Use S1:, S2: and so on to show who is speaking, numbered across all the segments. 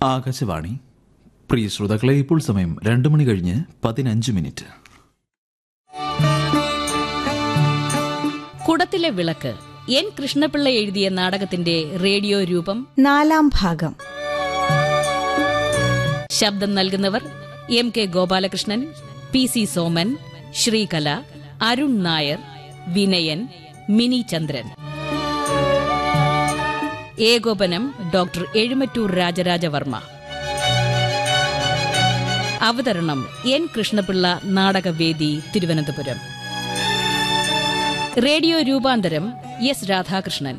S1: ആകാശവാണി പ്രിയ ശ്രോതാക്കളെ ഇപ്പോൾ സമയം രണ്ട് മണി കഴിഞ്ഞ് പതിനഞ്ച് മിനിറ്റ്
S2: കുടത്തിലെ വിളക്ക് എൻ കൃഷ്ണപിള്ള എഴുതിയ നാടകത്തിന്റെ റേഡിയോ രൂപം
S3: നാലാം ഭാഗം
S2: ശബ്ദം നൽകുന്നവർ M K Gopalakrishnan P C Soman Sreekala Arun Nair Vinayan Mini Chandran ഏകോപനം ഡോക്ടർ എഴുമറ്റൂർ രാജരാജവർമ്മ അവതരണം എൻ കൃഷ്ണപിള്ള നാടകവേദി തിരുവനന്തപുരം റേഡിയോ രൂപാന്തരം എസ് രാധാകൃഷ്ണൻ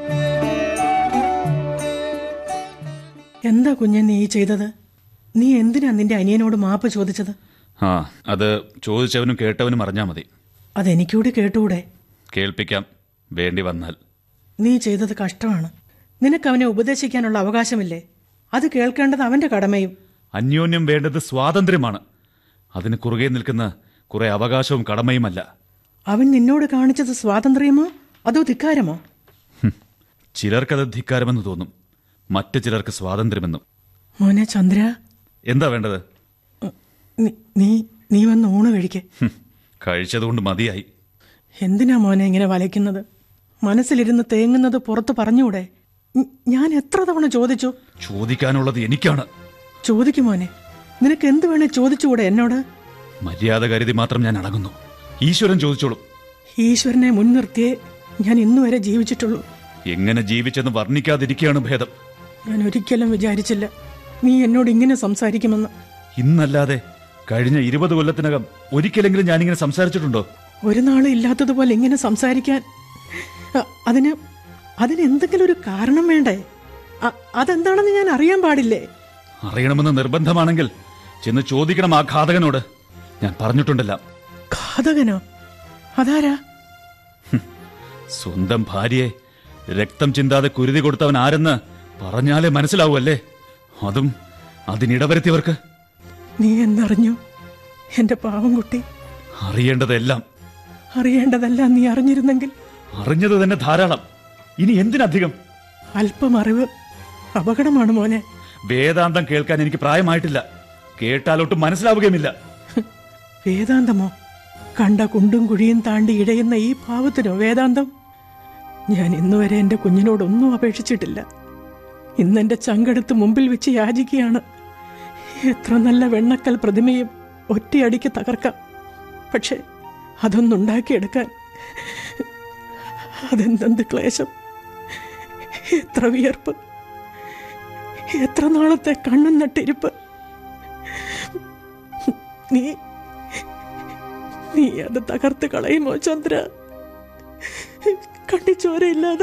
S4: എന്താ കുഞ്ഞെ നീ ചെയ്തത് നീ എന്തിനാ നിന്റെ അനിയനോട് മാപ്പ് ചോദിച്ചത്
S5: ആ അത് ചോദിച്ചവനും കേട്ടവനും അറിഞ്ഞാൽ മതി
S4: അതെനിക്കൂടി കേട്ടുകൂടെ
S5: കേൾപ്പിക്കാം വേണ്ടി വന്നാൽ
S4: നീ ചെയ്തത് കഷ്ടമാണ് നിനക്ക് അവനെ ഉപദേശിക്കാനുള്ള അവകാശമില്ലേ അത് കേൾക്കേണ്ടത് അവന്റെ കടമയും
S5: അന്യോന്യം വേണ്ടത് സ്വാതന്ത്ര്യമാണ് അതിന് കുറുകെ നിൽക്കുന്ന കുറെ അവകാശവും കടമയുമല്ല
S4: അവൻ നിന്നോട് കാണിച്ചത് സ്വാതന്ത്ര്യമോ അതോ ധിക്കാരമോ
S5: ഹും, ചിലർക്കത് ധിക്കാരമെന്ന് തോന്നും മറ്റു ചിലർക്ക് സ്വാതന്ത്ര്യമെന്നും
S4: മോനെ ചന്ദ്ര
S5: എന്താ വേണ്ടത്
S4: നീ- നീ നീ വന്ന് ഊണ് കഴിക്കേ
S5: ഹും, കഴിച്ചതുകൊണ്ട് മതിയായി
S4: എന്തിനാ മോനെ ഇങ്ങനെ വലയ്ക്കുന്നത് മനസ്സിലിരുന്ന് തേങ്ങുന്നത് പുറത്ത് പറഞ്ഞുകൂടെ ഞ- ഞാൻ എത്ര തവണ ചോദിച്ചു
S5: ചോദിക്കാനുള്ളത് എനിക്കാണ്
S4: ചോദിക്കും മോനെ നിനക്ക് എന്ത് വേണേ ചോദിച്ചുകൂടെ എന്നോട്
S5: മര്യാദ കരുതി മാത്രം ഞാൻ അടങ്ങുന്നു ഈശ്വരൻ ചോദിച്ചോളും
S4: ഈശ്വരനെ മുൻനിർത്തിയേ ഞാൻ ഇന്നുവരെ ജീവിച്ചിട്ടുള്ളൂ
S5: എങ്ങനെ ജീവിച്ചെന്ന് വർണ്ണിക്കാതിരിക്കുകയാണ് ഭേദം
S4: ഞാൻ ഒരിക്കലും വിചാരിച്ചില്ല നീ എന്നോട് ഇങ്ങനെ സംസാരിക്കുമെന്ന്
S5: ഇന്നല്ലാതെ കഴിഞ്ഞ ഇരുപത് കൊല്ലത്തിനകം ഒരിക്കലെങ്കിലും ഞാനിങ്ങനെ സംസാരിച്ചിട്ടുണ്ടോ
S4: ഒരു നാളും ഇല്ലാത്തതുപോലെ ഇങ്ങനെ സംസാരിക്കാൻ അ- അതിന് അതിന് എന്തെങ്കിലും ഒരു കാരണം വേണ്ടേ അ- അതെന്താണെന്ന് ഞാൻ അറിയാൻ പാടില്ലേ
S5: അറിയണമെന്ന് നിർബന്ധമാണെങ്കിൽ ചെന്ന് ചോദിക്കണം ആ ഘാതകനോട് ഞാൻ പറഞ്ഞിട്ടുണ്ടല്ല
S4: ഘാതകനോ അതാരാ
S5: സ്വന്തം ഭാര്യയെ രക്തം ചിന്താതെ കുരുതി കൊടുത്തവൻ ആരെന്ന് പറഞ്ഞാലേ മനസ്സിലാവൂ അതും അതിനിടവരുത്തിയവർക്ക്
S4: നീ എന്തറിഞ്ഞു എന്റെ പാവം കുട്ടി
S5: അറിയേണ്ടതെല്ലാം
S4: അറിയേണ്ടതെല്ലാം നീ അറിഞ്ഞിരുന്നെങ്കിൽ
S5: അറിഞ്ഞത് തന്നെ ധാരാളം ഇനി എന്തിനധികം
S4: അല്പം അറിവ് അപകടമാണ് മോനെ
S5: വേദാന്തം കേൾക്കാൻ എനിക്ക് പ്രായമായിട്ടില്ല കേട്ടാലൊട്ടും മനസ്സിലാവുകയുമില്ല
S4: വേദാന്തമോ കണ്ട കുണ്ടും കുഴിയും താണ്ടി ഇഴയുന്ന ഈ പാവത്തിനോ വേദാന്തം ഞാൻ ഇന്നുവരെ എന്റെ കുഞ്ഞിനോടൊന്നും അപേക്ഷിച്ചിട്ടില്ല ഇന്നെന്റെ ചങ്കെടുത്ത് മുമ്പിൽ വെച്ച് യാചിക്കുകയാണ് എത്ര നല്ല വെണ്ണക്കൽ പ്രതിമയും ഒറ്റയടിക്ക് തകർക്കാം പക്ഷെ അതൊന്നുണ്ടാക്കിയെടുക്കാൻ അതെന്തെന്ത് ക്ലേശം എത്ര വിയർപ്പ് എത്ര നാളത്തെ കണ്ണും നട്ടിരിപ്പ് നീ നീ അത് തകർത്ത് കളയുമോ ചന്ദ്ര കണ്ണിച്ചോരയില്ലാതെ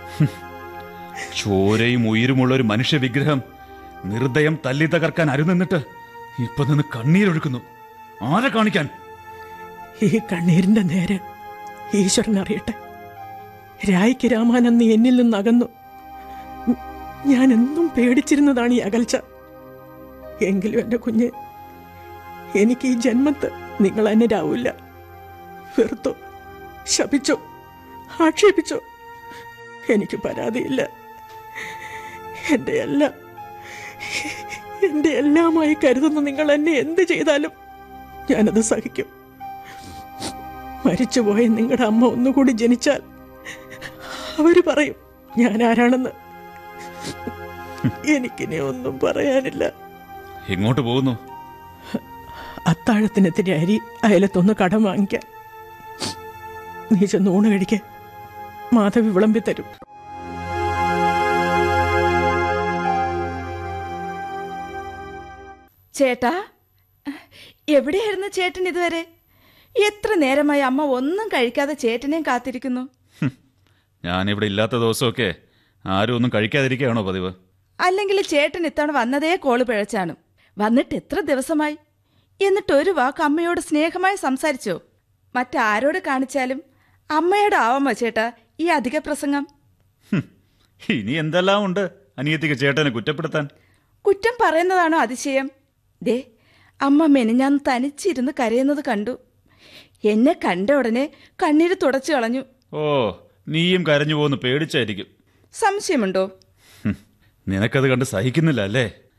S5: ചോരയും ഉயிருമുള്ള ഒരു മനുഷ്യ വിഗ്രഹം നിർദ്ദയം തല്ലി തകർക്കാൻ അരുനിന്നിട്ട് ഇപ്പൊ നിന്ന് കണ്ണീരൊഴുക്കുന്നു ആരെ കാണിക്കാൻ
S4: ഈ കണ്ണീരിന്റെ നേരെ ഈശ്വരൻ അറിയട്ടെ രായ്ക്ക് രാമാനൻ നീ എന്നിൽ നിന്ന് അകന്നു ഉം, ഞാൻ എന്നും പേടിച്ചിരുന്നതാണ് ഈ അകൽച്ച എങ്കിലും എന്റെ കുഞ്ഞ് എനിക്ക് ഈ ജന്മത്ത് നിങ്ങൾ എന്നെ രാവില്ല വെറുത്തോ ശപിച്ചോ ആക്ഷേപിച്ചോ എനിക്ക് പരാതിയില്ല എന്റെ എല്ലാം എന്റെ എല്ലാമായി കരുതുന്ന നിങ്ങൾ എന്നെ എന്ത് ചെയ്താലും ഞാനത് സഹിക്കും മരിച്ചുപോയ നിങ്ങളുടെ അമ്മ ഒന്നുകൂടി ജനിച്ചാൽ അവര് പറയും ഞാൻ ആരാണെന്ന് എനിക്കിനി ഒന്നും പറയാനില്ല
S5: എങ്ങോട്ട് പോകുന്നു
S4: അത്താഴത്തിനെത്തിരി അരി അയലത്തൊന്ന് കടം വാങ്ങിക്കാൻ നീ ചെന്ന് ഊണ് കഴിക്ക മാധവി വിളമ്പി തരും
S6: ചേട്ടാ എവിടെയായിരുന്നു ചേട്ടൻ ഇതുവരെ എത്ര നേരമായി അമ്മ ഒന്നും കഴിക്കാതെ ചേട്ടനെയും കാത്തിരിക്കുന്നു
S5: ഞാനിവിടെ ഇല്ലാത്ത ദിവസമൊക്കെ ആരും ഒന്നും കഴിക്കാതിരിക്കുകയാണോ പതിവ്
S6: അല്ലെങ്കിൽ ചേട്ടൻ ഇത്തവണ വന്നതേ കോള് പിഴച്ചാണ് വന്നിട്ട് എത്ര ദിവസമായി എന്നിട്ട് ഒരു വാക്ക് അമ്മയോട് സ്നേഹമായി സംസാരിച്ചോ മറ്റാരോട് കാണിച്ചാലും അമ്മയോട് ആവാമോ ചേട്ടാ ഈ അധിക പ്രസംഗം
S5: ഹും, ഇനി എന്തെല്ലാം ഉണ്ട് അനിയത്തിക്ക് ചേട്ടനെ കുറ്റപ്പെടുത്താൻ
S6: കുറ്റം പറയുന്നതാണോ അതിശയം ദേ അമ്മ മെനിഞ്ഞാന്ന് തനിച്ചിരുന്ന് കരയുന്നത് കണ്ടു എന്നെ കണ്ട ഉടനെ കണ്ണീര് തുടച്ചു കളഞ്ഞു
S5: ഓ നീയും കരഞ്ഞു പോകുന്നു പേടിച്ചായിരിക്കും
S6: സംശയമുണ്ടോ
S5: ഹും, നിനക്കത് കണ്ട് സഹിക്കുന്നില്ല അല്ലേ